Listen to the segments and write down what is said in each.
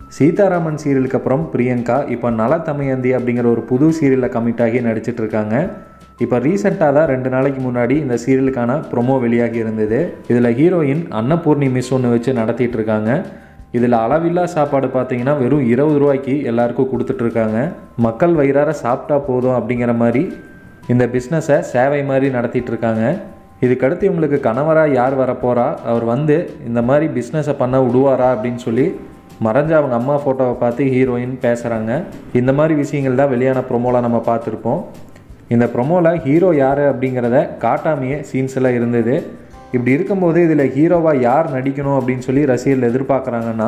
சீதாராமன் சீரியலுக்கு அப்புறம் பிரியங்கா இப்போ நல தமயந்தி அப்படிங்கிற ஒரு புது சீரியலில் கமிட் ஆகி நடிச்சிட்டு இருக்காங்க இப்போ ரீசெண்டாக தான் ரெண்டு நாளைக்கு முன்னாடி இந்த சீரியலுக்கான ப்ரொமோ வெளியாகி இருந்தது இதில் ஹீரோயின் அன்னபூர்ணி மிஸ் ஒன்று வச்சு நடத்திட்டு இருக்காங்க இதில் அளவில்லா சாப்பாடு பார்த்தீங்கன்னா வெறும் இருபது ரூபாய்க்கு எல்லாருக்கும் கொடுத்துட்ருக்காங்க மக்கள் வயிறார சாப்பிட்டா போதும் அப்படிங்கிற மாதிரி இந்த பிஸ்னஸை சேவை மாதிரி நடத்திட்டு இருக்காங்க இதுக்கடுத்து இவங்களுக்கு கணவராக யார் வரப்போகிறா அவர் வந்து இந்த மாதிரி பிஸ்னஸை பண்ண விடுவாரா அப்படின்னு சொல்லி மறைஞ்ச அவங்க அம்மா ஃபோட்டோவை பார்த்து ஹீரோயின் பேசுகிறாங்க இந்த மாதிரி விஷயங்கள் தான் வெளியான ப்ரொமோவில் நம்ம பார்த்துருப்போம் இந்த ப்ரொமோவில் ஹீரோ யார் அப்படிங்கிறத காட்டாமையே சீன்ஸ் எல்லாம் இருந்தது இப்படி இருக்கும்போது இதில் ஹீரோவாக யார் நடிக்கணும் அப்படின்னு சொல்லி ரசிகர்கள் எதிர்பார்க்குறாங்கன்னா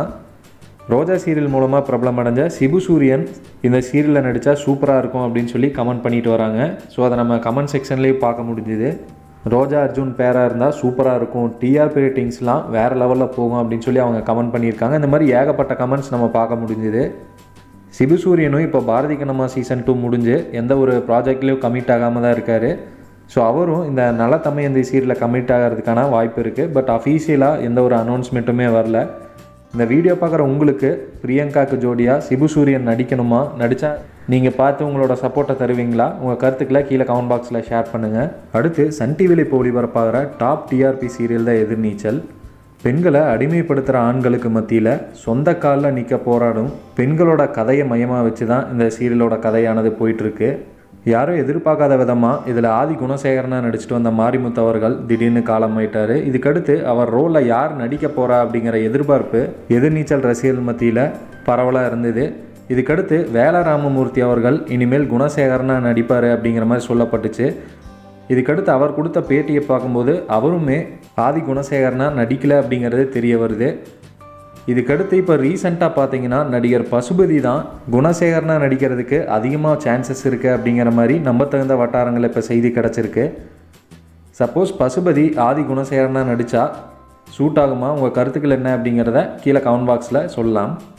ரோஜா சீரியல் மூலமாக பிரபலம் அடைஞ்ச சிபு சூரியன் இந்த சீரியலில் நடித்தா சூப்பராக இருக்கும் அப்படின்னு சொல்லி கமெண்ட் பண்ணிட்டு வராங்க ஸோ அதை நம்ம கமெண்ட் செக்ஷன்லேயும் பார்க்க முடிஞ்சுது ரோஜா அர்ஜுன் பேராக இருந்தால் சூப்பராக இருக்கும் டிஆர்பி ரேட்டிங்ஸ்லாம் வேறு லெவலில் போகும் அப்படின்னு சொல்லி அவங்க கமெண்ட் பண்ணியிருக்காங்க இந்த மாதிரி ஏகப்பட்ட கமெண்ட்ஸ் நம்ம பார்க்க முடிஞ்சுது சிபு சூரியனும் இப்போ பாரதி கண்ணம்மா சீசன் டூ முடிஞ்சு எந்த ஒரு ப்ராஜெக்ட்லேயும் கமிட் ஆகாமல் தான் இருக்கார் ஸோ அவரும் இந்த நல தமையந்தி சீரியலில் கமிட் ஆகிறதுக்கான வாய்ப்பு இருக்குது பட் அஃபீஷியலாக எந்த ஒரு அனௌன்ஸ்மெண்ட்டுமே வரல இந்த வீடியோ பார்க்குற உங்களுக்கு பிரியங்காக்கு ஜோடியாக சிபு சூரியன் நடிக்கணுமா நடித்தா நீங்கள் பார்த்து உங்களோட சப்போர்ட்டை தருவீங்களா உங்கள் கருத்துக்களை கீழே கமெண்ட் பாக்ஸில் ஷேர் பண்ணுங்கள் அடுத்து சன் டிவியில் இப்போ ஒளிபரப்பாகிற டாப் டிஆர்பி சீரியல் தான் எதிர்நீச்சல் பெண்களை அடிமைப்படுத்துகிற ஆண்களுக்கு மத்தியில் சொந்த காலில் நிற்க போராடும் பெண்களோட கதையை மையமாக வச்சு தான் இந்த சீரியலோட கதையானது போயிட்டுருக்கு யாரும் எதிர்பார்க்காத விதமாக இதில் ஆதி குணசேகரனா நடிச்சிட்டு வந்த மாரிமுத்து அவர்கள் திடீர்னு காலமாயிட்டார் இதுக்கடுத்து அவர் ரோலில் யார் நடிக்க போகிறா அப்படிங்கிற எதிர்பார்ப்பு எதிர்நீச்சல் ரசிகர்கள் மத்தியில் பரவலாக இருந்தது இதுக்கடுத்து வேல ராமமூர்த்தி அவர்கள் இனிமேல் குணசேகரனா நடிப்பார் அப்படிங்கிற மாதிரி சொல்லப்பட்டுச்சு இதுக்கடுத்து அவர் கொடுத்த பேட்டியை பார்க்கும்போது அவருமே ஆதி குணசேகரனா நடிக்கலை அப்படிங்கிறது தெரிய வருது இதுக்கடுத்து இப்போ ரீசெண்டாக பார்த்தீங்கன்னா நடிகர் பசுபதி தான் குணசேகரனா நடிக்கிறதுக்கு அதிகமாக சான்சஸ் இருக்குது அப்படிங்கிற மாதிரி நம்ப தகுந்த வட்டாரங்களில் இப்போ செய்தி கிடச்சிருக்கு சப்போஸ் பசுபதி ஆதி குணசேகரனா நடித்தா சூட் ஆகுமா உங்கள் கருத்துக்கள் என்ன அப்படிங்கிறத கீழே கமெண்ட் பாக்ஸில் சொல்லலாம்